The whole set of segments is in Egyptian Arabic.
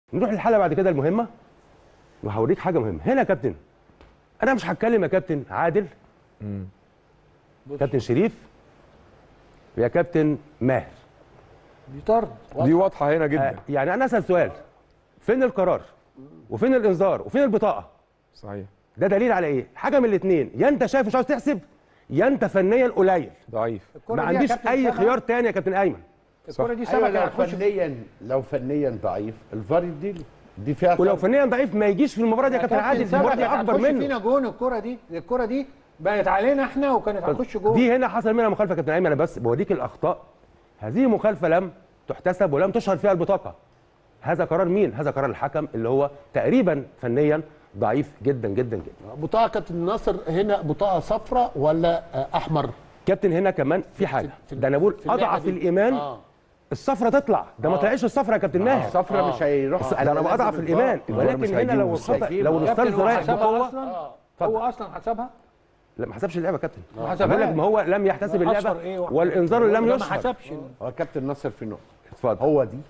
نروح للحلقه بعد كده المهمه وهوريك حاجه مهمه هنا يا كابتن انا مش هتكلم يا كابتن عادل كابتن شريف يا كابتن ماهر دي طرد دي واضحه هنا آه جدا يعني انا اسال سؤال فين القرار وفين الانذار وفين البطاقه صحيح ده دليل على ايه حاجه من الاثنين يا انت شايف مش عاوز تحسب يا انت فنيا قليل ضعيف الكرة ما دي يا عنديش كابتن اي سبعة- خيار تاني يا كابتن ايمن الكرة دي ايوه سبعة لو هتخش في- فنيا لو فنيا ضعيف الفار يديله دي فيها ولو طرد. فنيا ضعيف ما يجيش في المباراه دي يا كابتن عادل سبعة المباراه دي كانت اكبر هتخش منه فينا جون الكرة دي الكرة دي بقت علينا احنا وكانت هتخش جون دي هنا حصل منها مخالفه يا كابتن ايمن انا بس بوريك الاخطاء هذه مخالفه لم تحتسب ولم تشهر فيها البطاقه هذا قرار مين هذا قرار الحكم اللي هو تقريبا فنيا ضعيف جدا جدا جدا بطاقه كابتن الناصر هنا بطاقه صفراء ولا آه، احمر كابتن هنا كمان في حاجه في- ده انا بقول في اللعبة اضعف دي. الايمان آه. الصفرة تطلع ده ما طلعش الصفرة يا كابتن ماهر صفرة مش هيروح ده انا بضعف الايمان الفار ولكن مش هنا هيجيبه لو بس الخطا هيجيبه. لو كابتن الاستاذ هو رايح حسبها بقوه اصلا اتفضل. هو اصلا حسبها لا ما حسبش اللعبه يا كابتن ما حسبهاش. بقول لك ما هو لم يحتسب اللعبه أصفر إيه واحد؟ والانذار لم ده ما يشهر حسبش هو كابتن ناصر في نقطه اتفضل هو دي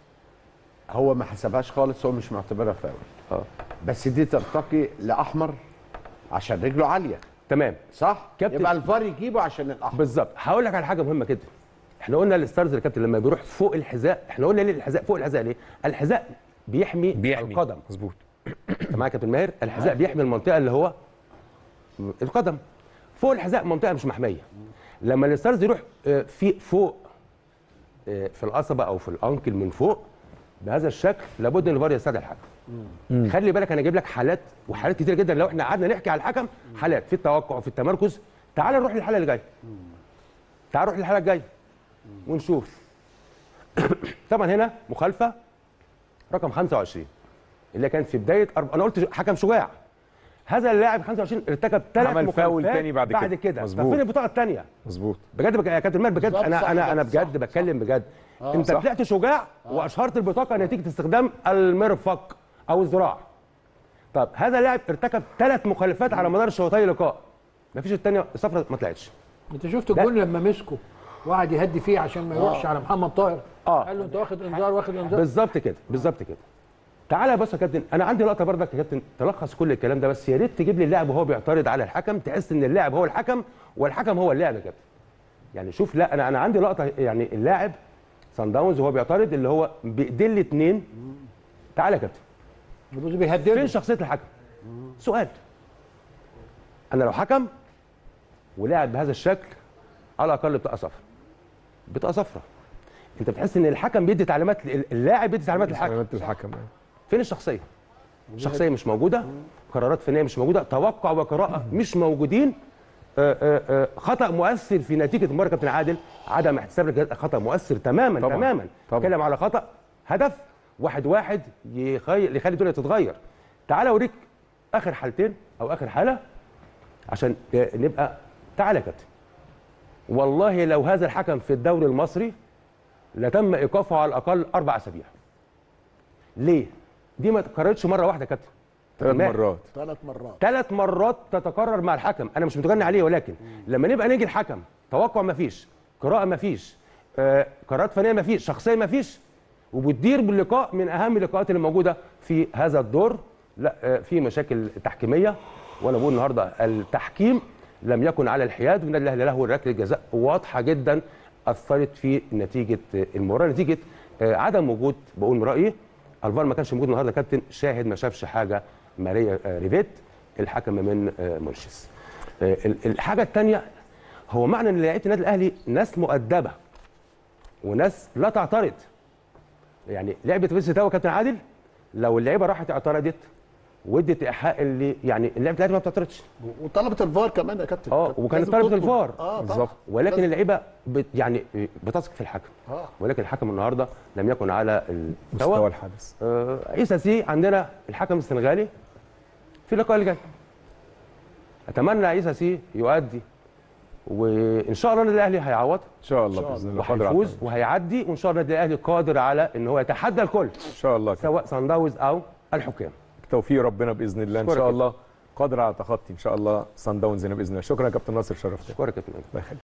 هو ما حسبهاش خالص هو مش معتبرها فاول اه بس دي ترتقي لاحمر عشان رجله عاليه تمام صح كابتن- يبقى الفار يجيبه عشان الاحمر بالظبط هقول لك على حاجه مهمه جدا احنا قلنا الستارز يا كابتن لما بيروح فوق الحذاء احنا قلنا ليه الحذاء فوق الحذاء ليه الحذاء بيحمي, بيحمي القدم مظبوط انت معايا يا كابتن ماهر الحذاء بيحمي المنطقه اللي هو القدم فوق الحذاء منطقه مش محميه لما الستارز يروح آه، في فوق آه، في القصبه او في الانكل من فوق بهذا الشكل لابد ان الفار يستدعي الحكم خلي بالك انا اجيب لك حالات وحالات كتير جدا لو احنا قعدنا نحكي على الحكم حالات في التوقع وفي التمركز تعال نروح للحاله اللي جايه تعال نروح للحاله الجايه ونشوف طبعا هنا مخالفه رقم 25 اللي كانت في بدايه أرب... انا قلت حكم شجاع هذا اللاعب 25 ارتكب ثلاث عمل فاول تاني بعد بعد كده. كده مظبوط. طب فين البطاقه الثانيه مظبوط بجد بك... يا كابتن مال بجد بالظبط، انا صح انا انا كده، بجد صح، بتكلم بجد انت صح. طلعت شجاع واشهرت البطاقه نتيجه استخدام المرفق او الذراع طب هذا اللاعب ارتكب ثلاث مخالفات على مدار شوطي اللقاء مفيش الثانيه الصفرة ما طلعتش انت شفت الجون لما مسكه وقعد يهدي فيه عشان ما يروحش على محمد طاهر آه. قال له انت واخد انذار واخد انذار بالظبط كده بالظبط كده تعالى بص يا كابتن انا عندي لقطه برضك يا كابتن تلخص كل الكلام ده بس يا ريت تجيب لي اللاعب وهو بيعترض على الحكم تحس ان اللاعب هو الحكم والحكم هو اللاعب يا كابتن يعني شوف لا انا انا عندي لقطه يعني اللاعب سان داونز وهو بيعترض اللي هو بايدين الاثنين تعالى يا كابتن بص فين بيهدده شخصيه الحكم سؤال انا لو حكم ولاعب بهذا الشكل على الاقل بطاقه صفراء بطاقه صفراء انت بتحس ان الحكم بيدي تعليمات اللاعب بيدي تعليمات للحكم علامات الحكم فين الشخصيه؟ الشخصيه مش موجوده قرارات فنيه مش موجوده توقع وقراءه مش موجودين آه، آه، آه، خطا مؤثر في نتيجه المباراه يا كابتن عادل عدم احتساب الجزاء خطا مؤثر تماما طبعاً، تماما طبعاً. اتكلم على خطا هدف واحد واحد يخي... يخلي الدنيا تتغير تعال اوريك اخر حالتين او اخر حاله عشان آه، نبقى تعال يا كابتن والله لو هذا الحكم في الدوري المصري لتم ايقافه على الاقل اربع اسابيع ليه؟ دي ما اتكررتش مره واحده يا كابتن ثلاث ما- مرات ثلاث مرات ثلاث مرات تتكرر مع الحكم انا مش متجني عليه ولكن لما نبقى نيجي الحكم توقع ما فيش قراءه ما فيش آه قرارات فنيه ما فيش شخصيه ما فيش وبتدير باللقاء من اهم اللقاءات اللي موجوده في هذا الدور لا آه في مشاكل تحكيميه وانا بقول النهارده التحكيم لم يكن على الحياد والنادي الاهلي له ركله جزاء واضحه جدا اثرت في نتيجه آه، المباراه نتيجه آه عدم وجود بقول من رايي الفار ما كانش موجود النهارده كابتن شاهد ما شافش حاجه ماريا آه، ريفيت الحكم من آه، مونشيس آه، ال- الحاجه الثانيه هو معنى ان لعيبه النادي الاهلي ناس مؤدبه وناس لا تعترض يعني لعبه بيس تاو كابتن عادل لو اللعيبه راحت اعترضت وادت ايحاء اللي يعني لعيبه الاهلي ما بتعترضش وطلبت الفار كمان يا كابتن اه كانت وكانت لازم طلبت تطلب. الفار اه بالظبط. طبعا ولكن لازم- اللعيبه بت يعني بتثق في الحكم اه ولكن الحكم النهارده لم يكن على مستوى المستوى الحدث آه، عيسى سي عندنا الحكم السنغالي في اللقاء اللي جاي اتمنى عيسى سي يؤدي وان شاء الله النادي الاهلي هيعوض ان شاء الله باذن الله قادر على وهيفوز التعويض. وهيعدي وان شاء الله النادي الاهلي قادر على ان هو يتحدى الكل ان شاء الله كده. سواء سان داونز او الحكام توفيق ربنا باذن الله ان أشكرك شاء يا الله قادر على تخطي ان شاء الله سان داونز هنا باذن الله شكرا يا كابتن ناصر شرفتنا اشكرك يا كابتن الله يخليك